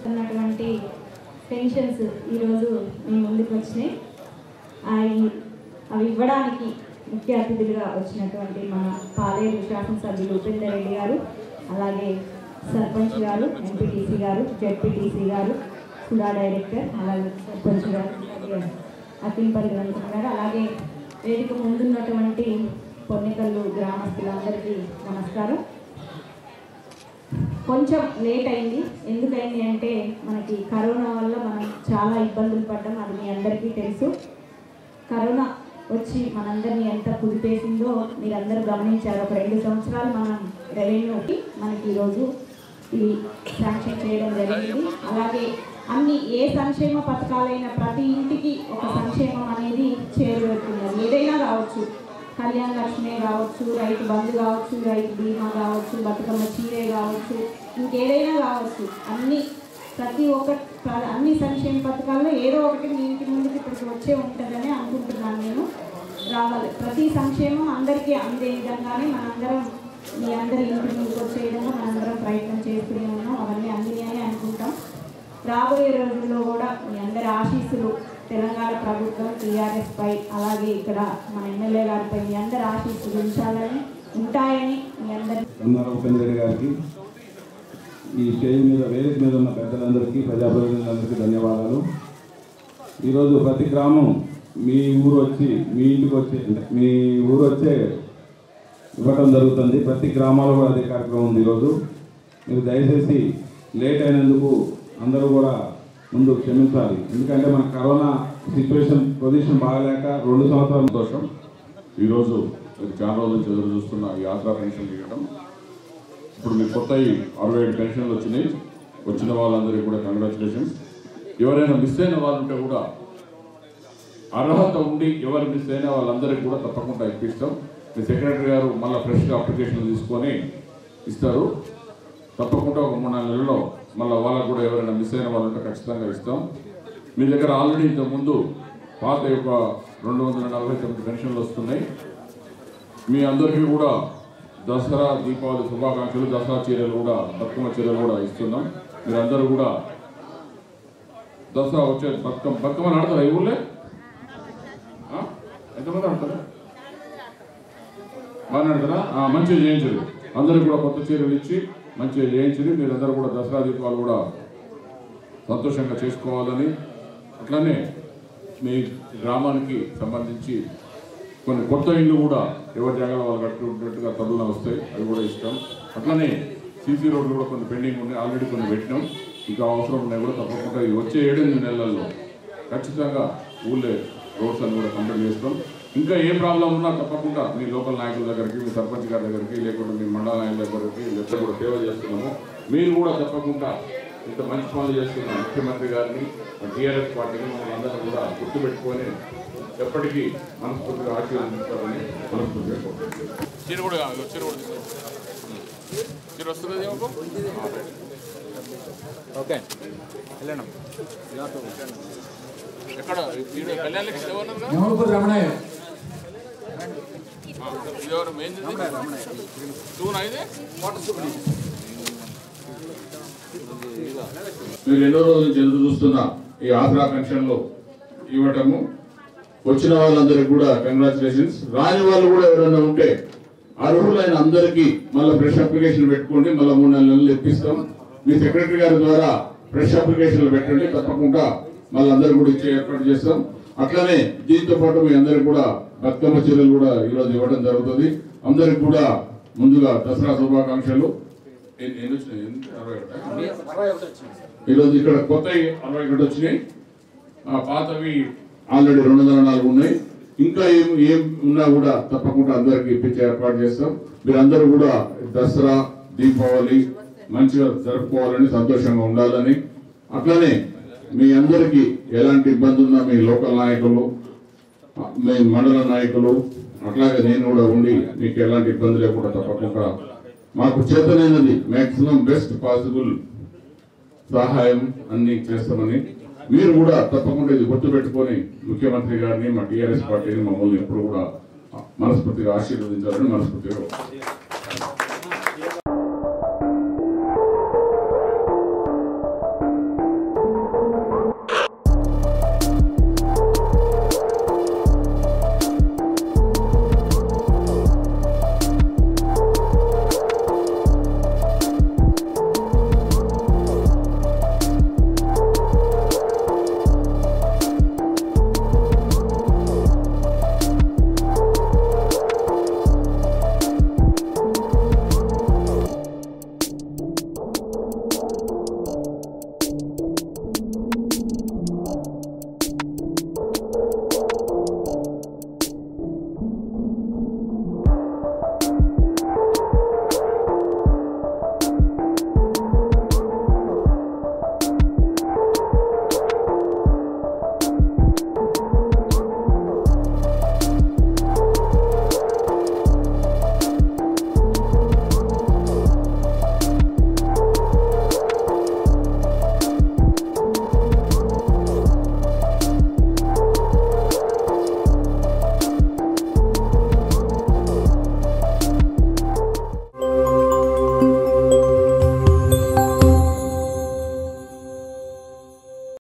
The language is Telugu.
ఉన్నటువంటి పెన్షన్స్ ఈరోజు మీ ముందుకు వచ్చినాయి అవి అవి ఇవ్వడానికి ముఖ్య అతిథులుగా వచ్చినటువంటి మన పాలేరు శాసనసభ్యులు ఉపేందర్ రెడ్డి గారు అలాగే సర్పంచ్ గారు ఎంపీటీసీ గారు జెడ్పీటీసీ గారు సుధా డైరెక్టర్ అలాగే సర్పంచ్ గారు అలాగే అతింపల్లి వెంకట గారు అలాగే వేదిక ముందున్నటువంటి పొన్నికల్లు గ్రామస్తులందరికీ నమస్కారం కొంచెం లేట్ అయింది ఎందుకైంది అంటే మనకి కరోనా వల్ల మనం చాలా ఇబ్బందులు పడ్డాం అది మీ అందరికీ తెలుసు కరోనా వచ్చి మనందరినీ ఎంత కుదిపేసిందో మీరందరూ గమనించారు ఒక రెండు సంవత్సరాలు మనం రెవెన్యూకి మనకి ఈరోజు ఇది శాంక్షన్ చేయడం జరిగింది అలాగే అన్ని ఏ సంక్షేమ పథకాలైనా ప్రతి ఇంటికి ఒక సంక్షేమం అనేది చేరువెడుతున్నారు ఏదైనా కావచ్చు కళ్యాణ లక్ష్మి కావచ్చు రైతు బంధు కావచ్చు రైతు బీమా కావచ్చు బతుకమ్మ చీరే కావచ్చు ఇంకేదైనా కావచ్చు అన్ని ప్రతి ఒక్క ప్ర- అన్ని సంక్షేమ పథకాల్లో ఏదో ఒకటి మీ ఇంటి ముందుకు ఇప్పటికి వచ్చే ఉంటుందని అనుకుంటున్నాను నేను రావాలి ప్రతి సంక్షేమం అందరికీ అందే విధంగానే మనందరం మీ అందరి ఇంటి ముందుకు వచ్చే విధంగా మనందరం ప్రయత్నం చేస్తూనే ఉన్నాం అవన్నీ అందినాయని అనుకుంటాం రాబోయే రోజుల్లో కూడా మీ అందరి ఆశీస్సులు తెలంగాణ ప్రభుత్వం టీఆర్ఎస్ పై అలాగే ఇక్కడ మన ఎమ్మెల్యే గారిపై మీ అందరి ఆశీస్సులు ఉంచాలని ఉంటాయని మీ అందరి ఉన్నారు ఉపేంద్ర రెడ్డి గారికి ఈ స్టేజ్ మీద వేదిక మీద ఉన్న పెద్దలందరికీ ప్రజాప్రతినిధులందరికీ ధన్యవాదాలు ఈరోజు ప్రతి గ్రామం మీ ఊరు వచ్చి మీ ఇంటికి వచ్చి అంటే మీ ఊరు వచ్చే ఇవ్వటం జరుగుతుంది ప్రతి గ్రామాల్లో కూడా అదే కార్యక్రమం ఉంది ఈరోజు మీరు దయచేసి లేట్ అయినందుకు అందరూ కూడా ముందు క్షమించాలి ఎందుకంటే మన కరోనా సిచ్యువేషన్ పొజిషన్ బాగలేక రెండు సంవత్సరాల సంతోషం ఈరోజు ఇది చాలా రోజుల నుంచి ఎదురు చూస్తున్న ఈ ఆధార్ పెన్షన్ ఇవ్వడం ఇప్పుడు మీకు కొత్త ఈ అరవై ఏడు పెన్షన్లు వచ్చినాయి వచ్చిన వాళ్ళందరికీ కూడా కంగ్రాచులేషన్స్ ఎవరైనా మిస్ అయిన వాళ్ళు ఉంటే కూడా అర్హత ఉండి ఎవరు మిస్ అయినా వాళ్ళందరికీ కూడా తప్పకుండా ఇప్పిస్తాం మీ సెక్రటరీ గారు మళ్ళీ ఫ్రెష్గా అప్లికేషన్ తీసుకొని ఇస్తారు తప్పకుండా ఒక మూడు నాలుగు నెలల్లో మళ్ళీ వాళ్ళకు కూడా ఎవరైనా మిస్ అయిన వాళ్ళు ఉంటే ఖచ్చితంగా ఇస్తాం మీ దగ్గర ఆల్రెడీ ఇంతకుముందు పాత యొక్క రెండు వందల నలభై తొమ్మిది పెన్షన్లు వస్తున్నాయి మీ అందరికీ కూడా దసరా దీపావళి శుభాకాంక్షలు దసరా చీరలు కూడా బతుకమ్మ చీరలు కూడా ఇస్తున్నాం మీరందరూ కూడా దసరా వచ్చే బతుకమ్మ బతుకమ్మ ఆడతారా ఈ ఊళ్ళే ఆ? ఎంతమంది ఆడతారా బాగా ఆడతారా ఆ, మంచిగా చేయించరు అందరికి కూడా కొత్త చీరలు ఇచ్చి మంచిగా చేయించరు మీరందరూ కూడా దసరా దీపాలు కూడా సంతోషంగా చేసుకోవాలని అట్లనే మీ గ్రామానికి సంబంధించి కొన్ని కొత్త ఇళ్ళు కూడా ఎవరి జాగాలో వాళ్ళు కట్టుకున్నట్టుగా త్వరలో వస్తాయి అవి కూడా ఇష్టం అట్లనే సీసీ రోడ్లు కూడా కొన్ని పెండింగ్ ఉన్నాయి ఆల్రెడీ కొన్ని పెట్టినాం ఇంకా అవసరం ఉన్నాయి కూడా తప్పకుండా ఈ వచ్చే ఏడెనిమిది నెలల్లో ఖచ్చితంగా ఊళ్ళే రోడ్స్ అన్ని కూడా కంప్లీట్ చేస్తాం ఇంకా ఏ ప్రాబ్లం ఉన్నా తప్పకుండా మీ లోకల్ నాయకుల దగ్గరికి మీ సర్పంచ్ గారి దగ్గరికి లేకుంటే మీ మండల నాయకుల దగ్గరికి లేకపోతే కూడా సేవ చేస్తున్నాము మీరు కూడా తప్పకుండా ఇంత మంచి పనులు చేస్తున్న ముఖ్యమంత్రి గారిని టీఆర్ఎస్ పార్టీని మమ్మల్ని అందరం కూడా గుర్తుపెట్టుకొని ఎప్పటికీ మనస్ఫూర్తిగా ఆశీర్వదించాలని మనస్ఫూర్తిగా కోరుకుంటున్నాను. చీర కూడా కాదు, చీర కూడా తీసుకో. చీర వస్తుంది ఏమో? ఆ, రైట్. ఓకే వెళ్ళండి ఎక్కడ ఈడ కళ్యాణ లక్ష్మి ఎవరున్నారు కదా? యమలపూడి రమణయ్య ఆ, ఇది ఎవరు మెయిన్ టూనా ఇది మీరు ఎన్నో రోజుల నుంచి ఎదురు చూస్తున్న ఈ ఆసరా పెన్షన్లు ఇవ్వటము వచ్చిన వాళ్ళందరికీ కూడా కంగ్రాచులేషన్స్ రాని వాళ్ళు కూడా ఎవరైనా ఉంటే అర్హులైన అందరికీ మళ్ళీ ఫ్రెష్ అప్లికేషన్ పెట్టుకోండి మళ్ళీ మూడు నాలుగు నెలలు ఇప్పిస్తాం మీ సెక్రటరీ గారి ద్వారా ఫ్రెష్ అప్లికేషన్లు పెట్టండి తప్పకుండా మళ్ళీ అందరూ కూడా ఇచ్చే ఏర్పాటు చేస్తాం అట్లనే దీంతో పాటు మీ అందరికి కూడా బతుకమ్మ చీరలు కూడా ఈరోజు ఇవ్వడం జరుగుతుంది అందరికి కూడా ముందుగా దసరా శుభాకాంక్షలు ఎన్ని ఎన్ని వచ్చినాయి ఎన్ని? అరవై ఒకటా? ఈరోజు ఇక్కడ కొత్త అరవై ఒకటి వచ్చినాయి ఆ పాతవి ఆల్రెడీ రెండు వందల నాలుగు ఉన్నాయి ఇంకా ఏం ఏం ఉన్నా కూడా తప్పకుండా అందరికి ఇప్పించే ఏర్పాటు చేస్తాం మీరందరూ కూడా దసరా దీపావళి మంచిగా జరుపుకోవాలని సంతోషంగా ఉండాలని అట్లనే మీ అందరికీ ఎలాంటి ఇబ్బంది ఉన్నా మీ లోకల్ నాయకులు మీ మండల నాయకులు అట్లాగే నేను కూడా ఉండి మీకు ఎలాంటి ఇబ్బంది లేకుండా తప్పకుండా మాకు చేతనైనది మాక్సిమం బెస్ట్ పాసిబుల్ సహాయం అన్ని చేస్తామని మీరు కూడా తప్పకుండా ఇది గుర్తుపెట్టుకొని ముఖ్యమంత్రి గారిని మా టీఆర్ఎస్ పార్టీని మమ్మల్ని ఎప్పుడు కూడా మనస్ఫూర్తిగా ఆశీర్వదించాలని మనస్ఫూర్తిగా